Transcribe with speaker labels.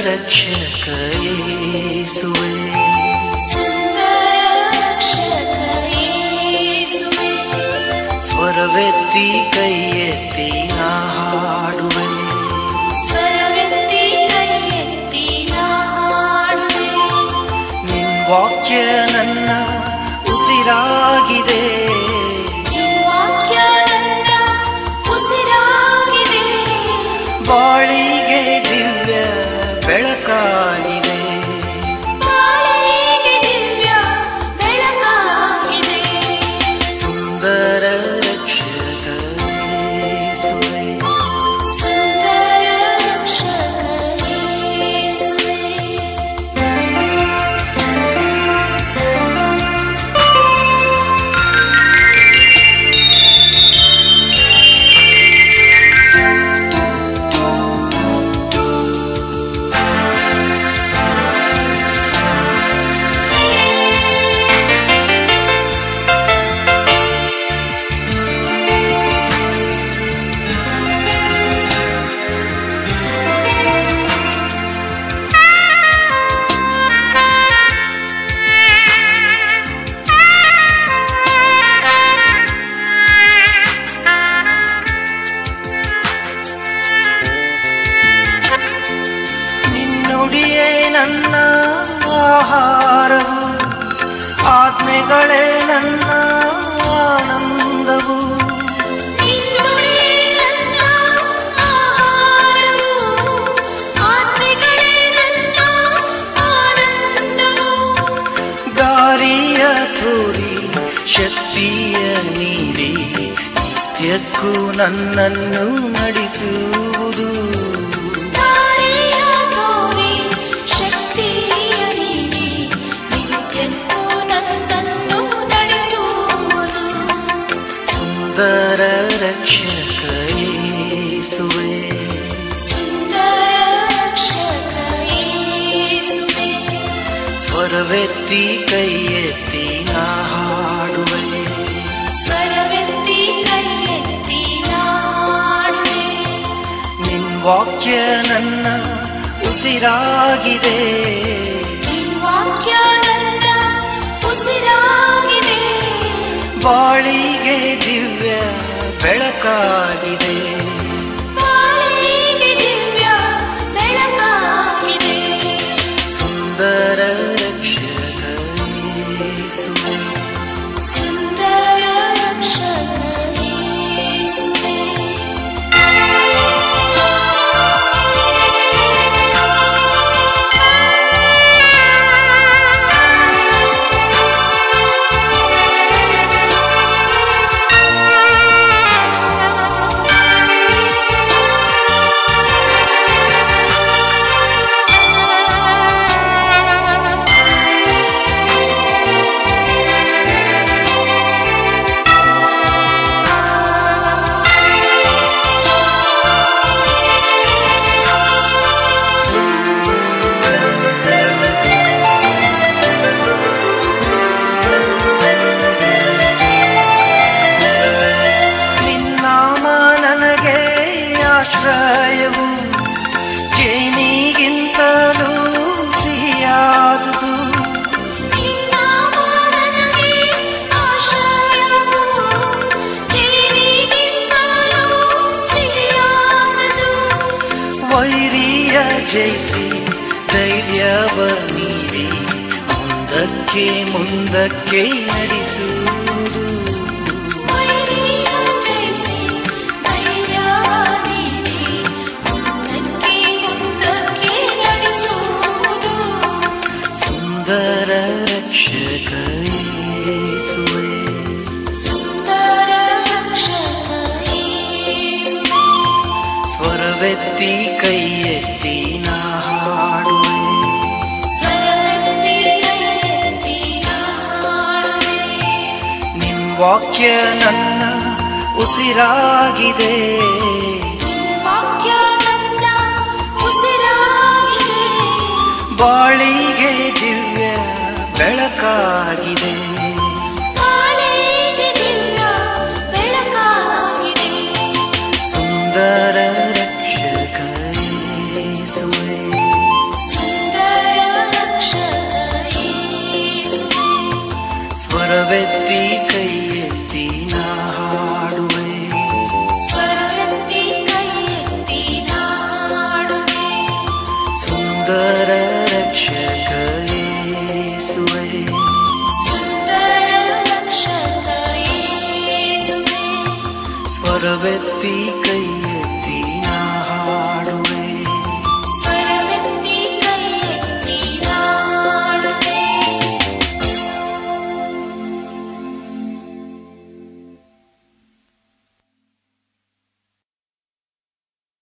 Speaker 1: ರಕ್ಷಕ ಯೇಸುವೆ
Speaker 2: ಸುಂದರ ರಕ್ಷಕ ಯೇಸುವೆ
Speaker 1: ಸ್ವರವೆತ್ತಿ ಕೈ ಎತ್ತಿ ನಾ ಹಾಡುವೆ
Speaker 2: ಸ್ವರವೆತ್ತಿ ಕೈ ಎತ್ತಿ ನಾ ಹಾಡುವೆ
Speaker 1: ನಿನ್ ವಾಕ್ಯ ನನ್ನ ಉಸಿರಾಗಿದೆ
Speaker 2: ನಿನ್ ವಾಕ್ಯ ನನ್ನ ಉಸಿರಾಗಿದೆ
Speaker 1: ಬಾಳಿಗೆ ದಿವ್ಯ ಬೆಳಕಾಗಿದೆ
Speaker 2: ಬಾಳಿಗೆ ದಿವ್ಯ ಬೆಳಕಾಗಿದೆ
Speaker 1: ಸುಂದರ ರಕ್ಷಕ ಯೇಸುವೆ
Speaker 2: ಸುಂದರ ರಕ್ಷಕ ಯೇಸುವೆ
Speaker 1: ನಿನ್ನುಡಿಯೇ ನನ್ನ ಆಹಾರವು ಆಜ್ಞೆಗಳೇ ನನ್ನ ಆನಂದವು
Speaker 2: ನಿನ್ನುಡಿ ನನ್ನ ಆಹಾರವು, ಆಜ್ಞೆಗಳೇ ನನ್ನ ಆನಂದವು.
Speaker 1: ದಾರಿಯ ತೋರಿ ಶಕ್ತಿಯ ನೀಡಿ ನಿತ್ಯಕ್ಕೂ ನನ್ನನ್ನು ನಡೆಸುವುದು
Speaker 2: ದಾರಿಯ ತೋರಿ ಶಕ್ತಿಯ ನೀಡಿ ನಿತ್ಯಕ್ಕೂ ನನ್ನನ್ನು ನಡೆಸುವುದು.
Speaker 1: ಸುಂದರ ರಕ್ಷಕ ಯೇಸುವೆ
Speaker 2: ಸುಂದರ ರಕ್ಷಕ ಯೇಸುವೆ.
Speaker 1: ಸ್ವರವೆತ್ತಿ ಕೈ ಎತ್ತಿ ನಾ ಹಾಡುವೆ
Speaker 2: ಸ್ವರವೆತ್ತಿ ಕೈ ಎತ್ತಿ ನಾ ಹಾಡುವೆ.
Speaker 1: ನಿನ್ ವಾಕ್ಯ ನನ್ನ ಉಸಿರಾಗಿದೆ
Speaker 2: ನಿನ್ ವಾಕ್ಯ ನನ್ನ ಉಸಿರಾಗಿದೆ
Speaker 1: ಬಾಳಿಗೆ ದಿವ್ಯ ಬೆಳಕಾಗಿದೆ
Speaker 2: ಬಾಳಿಗೆ ದಿವ್ಯ ಬೆಳಕಾಗಿದೆ
Speaker 1: ಸುಂದರ ರಕ್ಷಕ ಯೇಸುವೆ
Speaker 2: ಸುಂದರ ರಕ್ಷಕ ಯೇಸುವೆ.
Speaker 1: ನಿನ್ನಾಮ ನನಗೆ ಆಶ್ರಯವು ಜೇನಿಗಿಂತಲೂ ಸಿಹಿಯಾದುದು
Speaker 2: ನಿನ್ನಾಮ ನನಗೆ ಆಶ್ರಯವು, ಜೇನಿಗಿಂತಲೂ ಸಿಹಿಯಾದುದು.
Speaker 1: ವೈರಿಯ ಜಯಿಸಿ ಧೈರ್ಯವ ನೀಡಿ ಮುಂದಕ್ಕೆ ಮುಂದಕ್ಕೆ ನಡೆಸುವುದು
Speaker 2: ವೈರಿಯ ಜಯಿಸಿ ಧೈರ್ಯವ ನೀಡಿ ಮುಂದಕ್ಕೆ ಮುಂದಕ್ಕೆ ನಡೆಸುವುದು.
Speaker 1: ಸುಂದರ ರಕ್ಷಕ ಯೇಸುವೆ
Speaker 2: ಸುಂದರ ರಕ್ಷಕ ಯೇಸುವೆ.
Speaker 1: ಸ್ವರವೆತ್ತಿ ಕೈ ಎತ್ತಿ ನಾ ಹಾಡುವೆ
Speaker 2: ಸ್ವರವೆತ್ತಿ ಕೈ ಎತ್ತಿ ನಾ ಹಾಡುವೆ.
Speaker 1: ನಿನ್ ವಾಕ್ಯ ನನ್ನ ಉಸಿರಾಗಿದೆ
Speaker 2: ನಿನ್ ವಾಕ್ಯ ನನ್ನ ಉಸಿರಾಗಿದೆ.
Speaker 1: ಬಾಳಿಗೆ ದಿವ್ಯ ಬೆಳಕಾಗಿದೆ
Speaker 2: ಬಾಳಿಗೆ ದಿವ್ಯ ಬೆಳಕಾಗಿದೆ.
Speaker 1: ಸುಂದರ ರಕ್ಷಕ ಯೇಸುವೆ ಸ್ವರವೆತ್ತಿ ಕೈ